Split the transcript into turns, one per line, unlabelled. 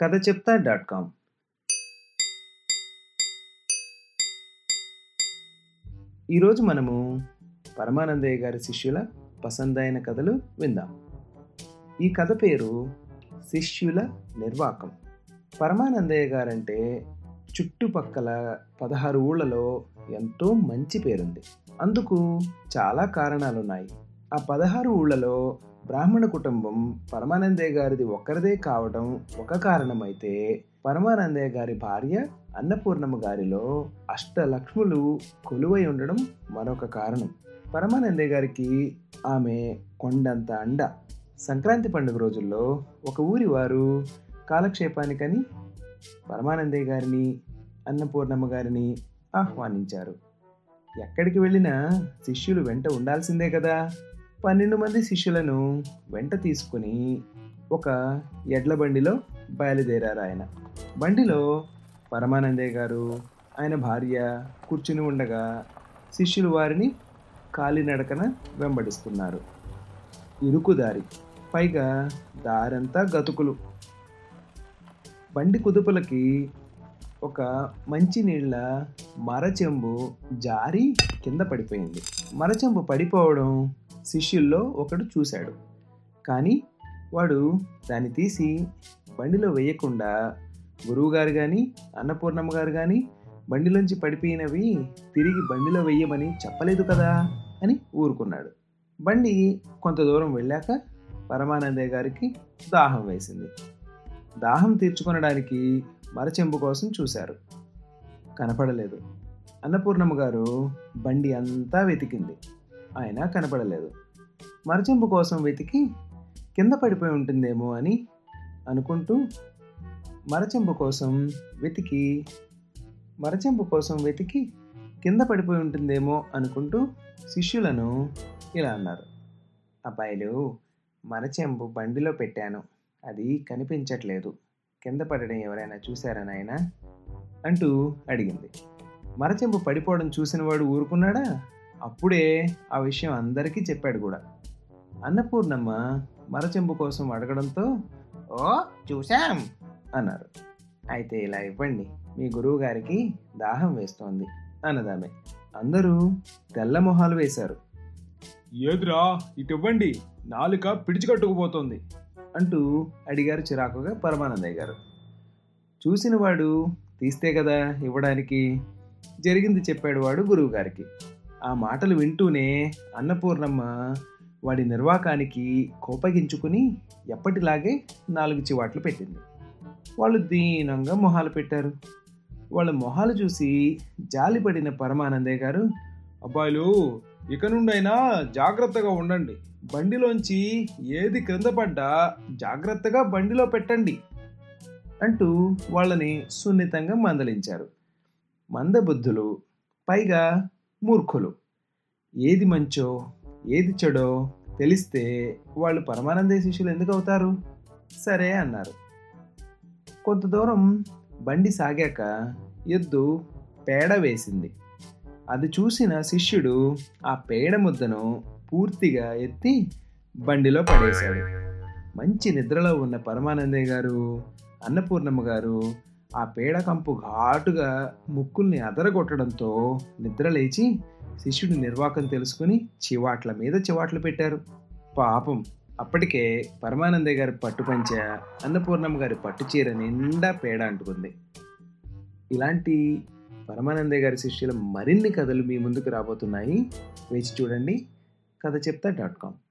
కథ చెప్తా dot com ఈరోజు మనము పరమానందయ్య గారి శిష్యుల పసందైన కథలు విందాం ఈ కథ పేరు శిష్యుల నిర్వాకం పరమానందయ్య గారంటే చుట్టుపక్కల పదహారు ఊళ్ళలో ఎంతో మంచి పేరుంది అందుకు చాలా కారణాలున్నాయి ఆ పదహారు ఊళ్ళలో బ్రాహ్మణ కుటుంబం పరమానందయ్య గారిది ఒక్కరిదే కావడం ఒక కారణమైతే పరమానందయ్య గారి భార్య అన్నపూర్ణమ్మ గారిలో అష్టలక్ష్ములు కొలువై ఉండడం మరొక కారణం పరమానందయ్య గారికి ఆమె కొండంత అండ సంక్రాంతి పండుగ రోజుల్లో ఒక ఊరి వారు కాలక్షేపానికని పరమానందయ్య గారిని అన్నపూర్ణమ్మ గారిని ఆహ్వానించారు ఎక్కడికి వెళ్ళినా శిష్యులు వెంట ఉండాల్సిందే కదా పన్నెండు మంది శిష్యులను వెంట తీసుకుని ఒక ఎడ్ల బండిలో బయలుదేరారు ఆయన బండిలో పరమానందయ్య గారు ఆయన భార్య కూర్చుని ఉండగా శిష్యులు వారిని కాలినడకన వెంబడిస్తున్నారు ఇరుకు దారి పైగా దారంతా గతుకులు బండి కుదుపులకి ఒక మంచినీళ్ళ మరచెంబు జారి కింద పడిపోయింది మరచెంబు పడిపోవడం శిష్యుల్లో ఒకడు చూశాడు కానీ వాడు దాన్ని తీసి బండిలో వేయకుండా గురువుగారు కానీ అన్నపూర్ణమ్మ గారు కానీ బండిలోంచి పడిపోయినవి తిరిగి బండిలో వెయ్యమని చెప్పలేదు కదా అని ఊరుకున్నాడు బండి కొంత దూరం వెళ్ళాక పరమానందయ్య గారికి దాహం వేసింది దాహం తీర్చుకొనడానికి మరచెంబు కోసం చూశారు కనపడలేదు అన్నపూర్ణమ్మ గారు బండి అంతా వెతికింది ఆయన కనపడలేదు మరచెంబు కోసం వెతికి కింద పడిపోయి ఉంటుందేమో అని అనుకుంటూ మరచెంబు కోసం వెతికి మరచెంబు కోసం వెతికి కింద పడిపోయి ఉంటుందేమో అనుకుంటూ శిష్యులను ఇలా అన్నారు అబ్బాయిలు మరచెంబు బండిలో పెట్టాను అది కనిపించట్లేదు కింద పడడం ఎవరైనా చూశారా నాయన అంటూ అడిగింది మరచెంబు పడిపోవడం చూసినవాడు ఊరుకున్నాడా అప్పుడే ఆ విషయం అందరికీ చెప్పాడు కూడా అన్నపూర్ణమ్మ మరచెంబు కోసం అడగడంతో ఓ చూశాం అన్నారు అయితే ఇలా ఇవ్వండి మీ గురువు గారికి దాహం వేస్తోంది అన్నదామె అందరూ తెల్ల మొహాలు వేశారు
ఏదిరా ఇటు ఇవ్వండి నాలుక పిడిచికట్టుకుపోతోంది
అంటూ అడిగారు చిరాకుగా పరమానందయ్య గారు చూసినవాడు తీస్తే కదా ఇవ్వడానికి జరిగింది చెప్పాడు వాడు గురువు గారికి ఆ మాటలు వింటూనే అన్నపూర్ణమ్మ వాడి నిర్వాకానికి కోపగించుకుని ఎప్పటిలాగే నాలుగు చివాట్లు పెట్టింది వాళ్ళు దీనంగా మొహాలు పెట్టారు వాళ్ళ మొహాలు చూసి జాలిపడిన పరమానందయ్య గారు
అబ్బాయిలు ఇక నుండైనా జాగ్రత్తగా ఉండండి బండిలోంచి ఏది క్రింద పడ్డా జాగ్రత్తగా బండిలో పెట్టండి
అంటూ వాళ్ళని సున్నితంగా మందలించారు మందబుద్ధులు పైగా మూర్ఖులు ఏది మంచో ఏది చెడో తెలిస్తే వాళ్ళు పరమానంద శిష్యులు ఎందుకు అవుతారు సరే అన్నారు కొంత దూరం బండి సాగాక ఎద్దు పేడ వేసింది అది చూసిన శిష్యుడు ఆ పేడ ముద్దను పూర్తిగా ఎత్తి బండిలో పడేశాడు మంచి నిద్రలో ఉన్న పరమానందయ్య గారు అన్నపూర్ణమ్మ గారు ఆ పేడ కంపు ఘాటుగా ముక్కుల్ని అదరగొట్టడంతో నిద్ర లేచి శిష్యుడి నిర్వాకం తెలుసుకుని చివాట్ల మీద చివాట్లు పెట్టారు పాపం అప్పటికే పరమానందయ్య గారి పట్టుపంచ అన్నపూర్ణమ్మ గారి పట్టు చీర నిండా పేడ అంటుకుంది ఇలాంటి పరమానందయ్య గారి శిష్యుల మరిన్ని కథలు మీ ముందుకు రాబోతున్నాయి వేచి చూడండి కథ చెప్తా డాట్ కామ్